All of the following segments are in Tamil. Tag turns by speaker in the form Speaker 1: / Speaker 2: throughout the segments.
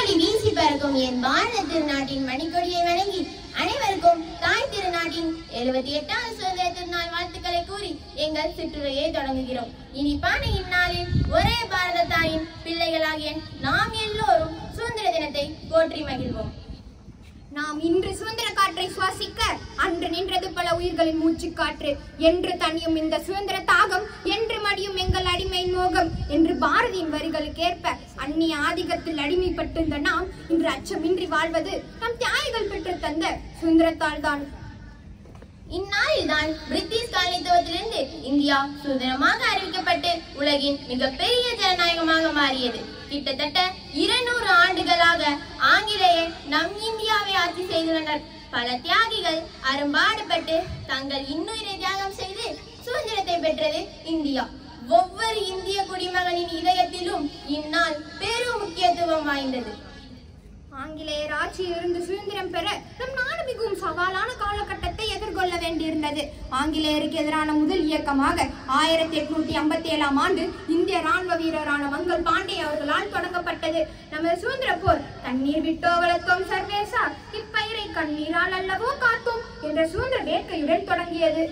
Speaker 1: விண்ணொலி வீசி பறக்கும் என் பாரத திருநாட்டின் மணிக்கொடியை வணங்கி அனைவருக்கும் தாய் திருநாட்டின் எழுபத்தி எட்டாவது சுதந்திர திருநாள் வாழ்த்துக்களை கூறி எங்கள் சிற்றுரையை தொடங்குகிறோம் இனிப்பான இந்நாளில் ஒரே பாரத தாயின் பிள்ளைகளாகிய நாம் எல்லோரும் சுதந்திர தினத்தை போற்றி மகிழ்வோம்
Speaker 2: நாம் இன்று சுதந்திர காற்றை சுவாசிக்க அன்று நின்றது பல உயிர்களின் மூச்சுக் காற்று என்று தனியும் இந்த சுதந்திர தாகம் என்று மடியும் எங்கள் அடிமை மோகம் என்று பாரதியின் வரிகளுக்கேற்ப அந்நிய ஆதிக்கத்தில் அடிமைப்பட்டிருந்த நாம் இன்று அச்சமின்றி வாழ்வது நம் தியாகிகள் பெற்று தந்த சுதந்திரத்தால் தான்
Speaker 1: இந்நாளில்தான் பிரிட்டிஷ் காலனித்துவத்திலிருந்து இந்தியா சுதந்திரமாக அறிவிக்கப்பட்டு உலகின் மிகப்பெரிய ஜனநாயகமாக மாறியது கிட்டத்தட்ட இருநூறு ஆண்டுகளாக ஆங்கிலேயர் நம் இந்தியாவை ஆட்சி செய்துள்ளனர் பல தியாகிகள் அரும்பாடுபட்டு தங்கள் இன்னுயிரை தியாகம் செய்து சுதந்திரத்தை பெற்றது இந்தியா ஒவ்வொரு இந்திய குடிமகனின் இதயத்திலும் இந்நாள் பெரும் முக்கியத்துவம் வாய்ந்தது
Speaker 2: ஆங்கிலேயர் ஆட்சியிலிருந்து சுதந்திரம் பெற நம் நாடு மிகவும் சவாலான காலகட்டத்தை எதிர்கொள்ள வேண்டியிருந்தது ஆங்கிலேயருக்கு எதிரான முதல் இயக்கமாக ஆயிரத்தி எட்நூத்தி ஐம்பத்தி ஏழாம் ஆண்டு இந்திய ராணுவ வீரரான மங்கள் பாண்டே அவர்களால் தொடங்கப்பட்டது நமது சுதந்திர போர் தண்ணீர் விட்டோ வளர்த்தோம் சர்வேசா இப்பயிரை கண்ணீரால் அல்லவோ காத்தோம் என்ற சுதந்திர வேட்கையுடன் தொடங்கியது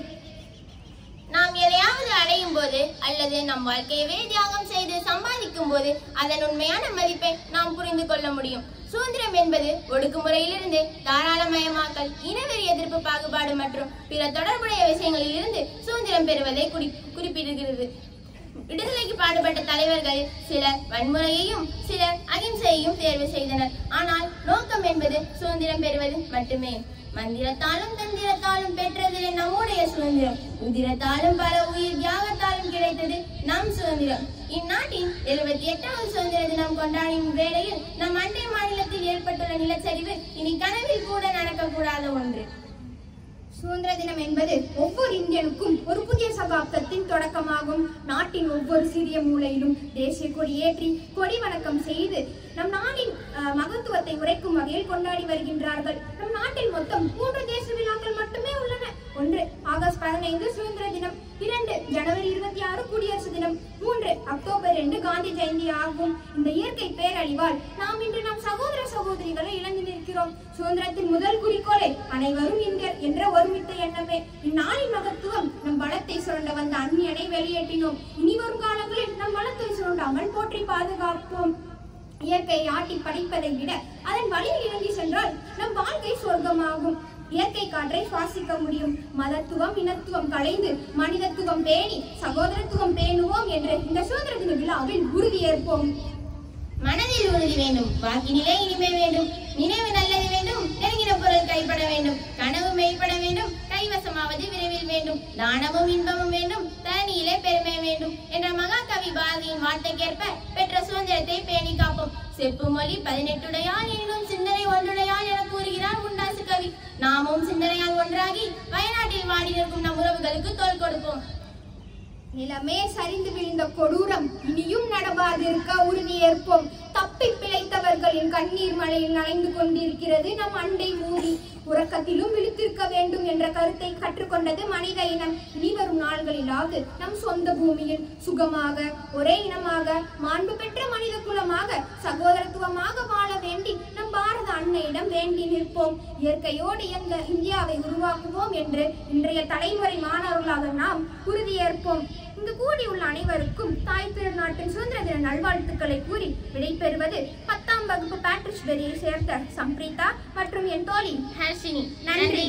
Speaker 1: நாம் எதையாவது அடையும் போது அல்லது நம் வாழ்க்கையவே தியாகம் செய்து சம்பாதிக்கும் போது அதன் உண்மையான மதிப்பை நாம் புரிந்து கொள்ள முடியும் சுதந்திரம் என்பது ஒடுக்குமுறையிலிருந்து தாராளமயமாக்கல் இனவெறி எதிர்ப்பு பாகுபாடு மற்றும் பிற தொடர்புடைய விஷயங்களில் இருந்து சுதந்திரம் பெறுவதை குறி- குறிப்பிடுகிறது விடுதலைக்கு பாடுபட்ட தலைவர்கள் சிலர் வன்முறையையும் சிலர் அகிம்சையையும் தேர்வு செய்தனர் ஆனால் நோக்கம் என்பது சுதந்திரம் பெறுவது மட்டுமே மந்திரத்தாலும் தந்திரத்தாலும் பெற்றதில்லை நம்முடைய சுதந்திரம் உதிரத்தாலும் பல உயிர் தியாகத்தாலும் கிடைத்தது நம் சுதந்திரம் இந்நாட்டின் எழுபத்தி எட்டாவது சுதந்திர தினம் கொண்டாடும் வேளையில் நம் அண்டை மாநிலத்தில் ஏற்பட்டுள்ள நிலச்சரிவு இனி கனவில் கூட நடக்கக்கூடாத ஒன்று
Speaker 2: சுதந்திர தினம் என்பது ஒவ்வொரு இந்தியனுக்கும் ஒரு புதிய சகாப்தத்தின் தொடக்கமாகும் நாட்டின் ஒவ்வொரு சிறிய மூலையிலும் தேசிய கொடி ஏற்றி கொடி வணக்கம் செய்து நம் நாட்டின் அஹ், மகத்துவத்தை உரைக்கும் வகையில் கொண்டாடி வருகின்றார்கள் நம் நாட்டில் மொத்தம் மூன்று தேச விழாக்கள் மட்டுமே உள்ளன ஒன்று ஆகஸ்ட் பதினைந்து சுதந்திர தினம் இரண்டு ஜனவரி இருபத்தி ஆறு குடியரசு தினம் மூன்று அக்டோபர் ரெண்டு காந்தி ஜெயந்தி ஆகும் இந்த இயற்கை பேரழிவால் நாம் இன்று நம் சகோதர சகோதரிகளை இழந்து நிற்கிறோம் சுதந்திரத்தின் முதல் குறிக்கோளே அனைவரும் இந்தியர் என்ற ஒருமித்த எண்ணமே இந்நாளின் மகத்துவம் நம் பலத்தை சுரண்ட வந்த அந்நியனை வெளியேற்றினோம் இனி வரும் காலங்களில் நம் பலத்தை சுரண்டாமல் போற்றி பாதுகாப்போம் இயற்கை ஆட்டி படைப்பதை விட அதன் வழியில் இறங்கி சென்றால் நம் வாழ்க்கை சொர்க்கமாகும் இயற்கை காற்றை சுவாசிக்க முடியும் மதத்துவம் இனத்துவம் களைந்து மனிதத்துவம் பேணி சகோதரத்துவம் பேணுவோம் என்று இந்த சுதந்திர தின விழாவில் உறுதியேற்போம்
Speaker 1: மனதில் உறுதி வேண்டும் வாக்கினிலே இனிமை வேண்டும் நினைவு நல்லது வேண்டும் நெருங்கின பொருள் கைப்பட வேண்டும் கனவு மெய்ப்பட வேண்டும் கைவசமாவது விரைவில் வேண்டும் தானமும் இன்பமும் வேண்டும் தனியிலே பெருமை வேண்டும் என்ற மகாகவி பாரதியின் வார்த்தைக்கேற்ப பெற்ற சுதந்திரத்தை பேணி காப்போம் செப்பு மொழி பதினெட்டுடையால் எனினும் சிந்தனை ஒன்றுடையால் என கூறுகிறார் முண்டாசு கவி நாமும் சிந்தனையால் ஒன்றாகி வயநாட்டில் வாடி நிற்கும் நம் உறவுகளுக்கு தோள் கொடுப்போம்
Speaker 2: நிலமே சரிந்து விழுந்த கொடூரம் இனியும் நடவாதிருக்க உறுதியேற்போம் தப்பி பிழைத்தவர்களின் கண்ணீர் மழையில் நனைந்து கொண்டிருக்கிறது நம் அண்டை மூடி உறக்கத்திலும் விழித்திருக்க வேண்டும் என்ற கருத்தை கற்றுக்கொண்டது மனித இனம் இனி வரும் நாள்களிலாவது நம் சொந்த பூமியில் சுகமாக ஒரே இனமாக மாண்பு பெற்ற மனித குலமாக சகோதரத்துவமாக வாழ வேண்டி நம் பாரத அன்னையிடம் வேண்டி நிற்போம் இயற்கையோடு இயந்த இந்தியாவை உருவாக்குவோம் என்று இன்றைய தலைமுறை மாணவர்களாக நாம் உறுதியேற்போம் இங்கு கூடியுள்ள அனைவருக்கும் தாய் திருநாட்டின் சுதந்திர தின நல்வாழ்த்துக்களை கூறி விடைபெறுவது பத்தாம் வகுப்பு பேட்ரிஷ் பெரியை சேர்ந்த சம்ப்ரீதா மற்றும் என் தோழி
Speaker 1: ஹர்ஷினி
Speaker 2: நன்றி